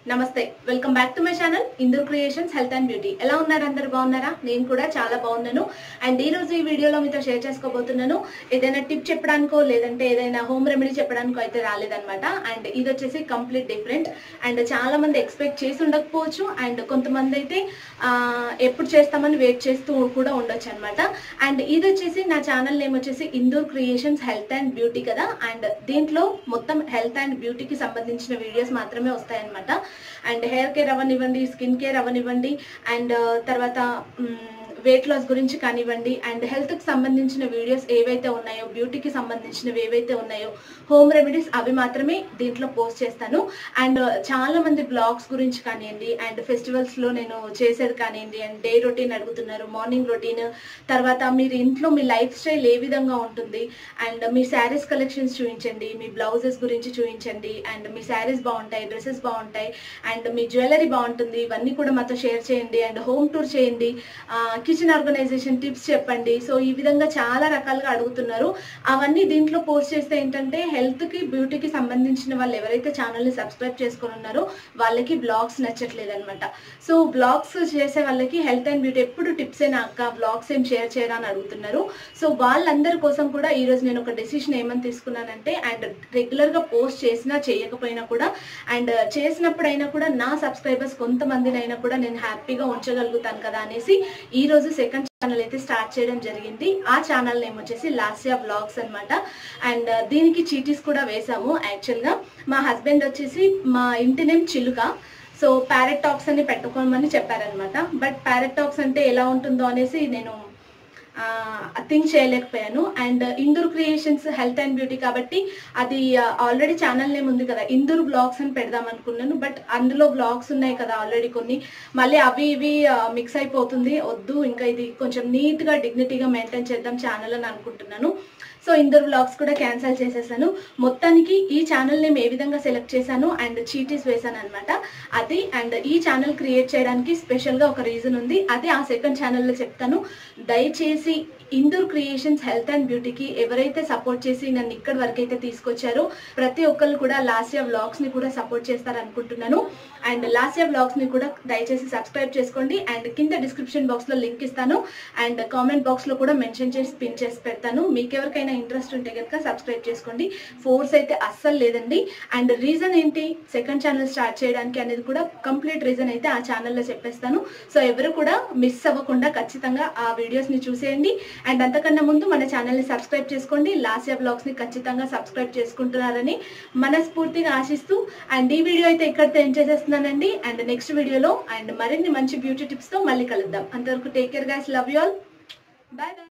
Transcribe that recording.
నమస్తే welcome back to my channel Indur creations health and beauty ఎలా ఉన్నారు అందరు బాగున్నారా నేను కూడా చాలా బాగున్నాను అండ్ ఈ రోజు ఈ వీడియోలో మీతో షేర్ చేసుకోబోతున్నాను ఏదైనా టిప్ చెప్పడానికో లేదంటే ఏదైనా హోమ్ రెమెడీ చెప్పడానికో అయితే రాలేదన్నమాట అండ్ ఇది వచ్చేసి కంప్లీట్ డిఫరెంట్ అండ్ చాలా మంది ఎక్స్పెక్ట్ చేసి ఉండకపోవచ్చు అండ్ కొంతమంది అయితే ఆ, ఎప్పుడు చేస్తామని వెయిట్ చేస్తూ కూడా ఉండొచ్చు అనమాట అండ్ ఇది వచ్చేసి నా ఛానల్ నేమ్ వచ్చేసి Indur creations health and beauty కదా అండ్ దీంట్లో మొత్తం హెల్త్ అండ్ బ్యూటీకి సంబంధించిన వీడియోస్ మాత్రమే వస్తాయన్నమాట అండ్ హెయిర్ కేర్ అవనివ్వండి స్కిన్ కేర్ అవనివ్వండి అండ్ తర్వాత వెయిట్ లాస్ గురించి కానివ్వండి అండ్ హెల్త్కి సంబంధించిన వీడియోస్ ఏవైతే ఉన్నాయో బ్యూటీకి సంబంధించినవి ఏవైతే ఉన్నాయో హోమ్ రెమెడీస్ అవి మాత్రమే దీంట్లో పోస్ట్ చేస్తాను అండ్ చాలా మంది బ్లాగ్స్ గురించి కానివ్వండి అండ్ ఫెస్టివల్స్ లో నేను చేసేది కానివ్వండి అండ్ డే రొటీన్ అడుగుతున్నారు మార్నింగ్ రొటీన్ తర్వాత మీరు ఇంట్లో మీ లైఫ్ స్టైల్ ఏ విధంగా ఉంటుంది అండ్ మీ శారీస్ కలెక్షన్స్ చూపించండి మీ బ్లౌజెస్ గురించి చూపించండి అండ్ మీ శారీస్ బాగుంటాయి డ్రెస్సెస్ బాగుంటాయి అండ్ మీ జ్యువెలరీ బాగుంటుంది ఇవన్నీ కూడా మాతో షేర్ చేయండి అండ్ హోమ్ టూర్ చేయండి కిచెన్ ఆర్గనైజేషన్ టిప్స్ చెప్పండి సో ఈ విధంగా చాలా రకాలుగా అడుగుతున్నారు అవన్నీ దీంట్లో పోస్ట్ చేస్తే ఏంటంటే హెల్త్ కి బ్యూటీకి సంబంధించిన వాళ్ళు ఎవరైతే ఛానల్ ని సబ్స్క్రైబ్ చేసుకొని ఉన్నారో వాళ్ళకి బ్లాగ్స్ నచ్చట్లేదు అనమాట సో బ్లాగ్స్ చేసే వాళ్ళకి హెల్త్ అండ్ బ్యూటీ ఎప్పుడు టిప్స్ ఏనా అక్క బ్లాగ్స్ ఏం షేర్ చేయరా అని అడుగుతున్నారు సో వాళ్ళందరి కోసం కూడా ఈ రోజు నేను ఒక డెసిషన్ ఏమని తీసుకున్నానంటే అండ్ రెగ్యులర్ గా పోస్ట్ చేసినా చేయకపోయినా కూడా అండ్ చేసినప్పుడైనా కూడా నా సబ్స్క్రైబర్స్ కొంతమందినైనా కూడా నేను హ్యాపీగా ఉంచగలుగుతాను కదా అనేసి ఈ రోజు సెకండ్ ఛానల్ అయితే స్టార్ట్ చేయడం జరిగింది ఆ ఛానల్ నేమ్ వచ్చేసి లాస్యా బ్లాగ్స్ అన్నమాట అండ్ దీనికి చీటీస్ కూడా వేసాము యాక్చువల్ గా మా హస్బెండ్ వచ్చేసి మా ఇంటి నేమ్ చిలుక సో ప్యారెట్ టాక్స్ అని పెట్టుకోమని చెప్పారనమాట బట్ ప్యారెట్ టాక్స్ అంటే ఎలా ఉంటుందో అనేసి నేను థింక్ చేయలేకపోయాను and Indur creations health and beauty కాబట్టి అది ఆల్రెడీ ఛానల్ నేమ్ ఉంది కదా ఇందూర్ బ్లాగ్స్ అని పెడదాం అనుకున్నాను బట్ అందులో బ్లాగ్స్ ఉన్నాయి కదా ఆల్రెడీ కొన్ని మళ్ళీ అవి ఇవి మిక్స్ అయిపోతుంది వద్దు ఇంకా ఇది కొంచెం నీట్ గా డిగ్నిటీగా మెయింటైన్ చేద్దాం ఛానల్ అని అనుకుంటున్నాను సో ఇందూర్ బ్లాగ్స్ కూడా క్యాన్సిల్ చేసేసాను మొత్తానికి ఈ ఛానల్ నేమ్ ఏ విధంగా సెలెక్ట్ చేశాను అండ్ చీటీస్ వేసాను అనమాట అది అండ్ ఈ ఛానల్ క్రియేట్ చేయడానికి స్పెషల్ గా ఒక రీజన్ ఉంది అది ఆ సెకండ్ ఛానల్లో చెప్తాను దయచేసి ఇందూర్ క్రియేషన్స్ హెల్త్ అండ్ బ్యూటీకి ఎవరైతే సపోర్ట్ చేసి నన్ను ఇక్కడి వరకు అయితే తీసుకొచ్చారో ప్రతి ఒక్కరు కూడా లాస్యా వ్లాగ్స్ ని కూడా సపోర్ట్ చేస్తారు అనుకుంటున్నాను అండ్ లాస్యా వ్లాగ్స్ ని కూడా దయచేసి సబ్స్క్రైబ్ చేసుకోండి అండ్ కింద డిస్క్రిప్షన్ బాక్స్ లో లింక్ ఇస్తాను అండ్ కామెంట్ బాక్స్ లో కూడా మెన్షన్ చేసి పిన్ చేసి పెడతాను మీకు ఎవరికైనా ఇంట్రెస్ట్ ఉంటే కనుక సబ్స్క్రైబ్ చేసుకోండి ఫోర్స్ అయితే అస్సలు లేదండి అండ్ రీజన్ ఏంటి సెకండ్ ఛానల్ స్టార్ట్ చేయడానికి అనేది కూడా కంప్లీట్ రీజన్ అయితే ఆ ఛానల్లో చెప్పేస్తాను సో ఎవరు కూడా మిస్ అవ్వకుండా ఖచ్చితంగా ఆ వీడియోస్ ని చూసేయండి అండ్ అంతకన్నా ముందు మన ఛానల్ ని సబ్స్క్రైబ్ చేసుకోండి లాస్యా బ్లాగ్స్ ని ఖచ్చితంగా సబ్స్క్రైబ్ చేసుకుంటున్నారని మనస్ఫూర్తిగా ఆశిస్తూ అండ్ ఈ వీడియో అయితే ఇక్కడితో ఏం చేసేస్తున్నానండి అండ్ నెక్స్ట్ వీడియోలో అండ్ మరిన్ని మంచి బ్యూటీ టిప్స్ తో మళ్ళీ కలుద్దాం అంతవరకు take care guys love you all bye bye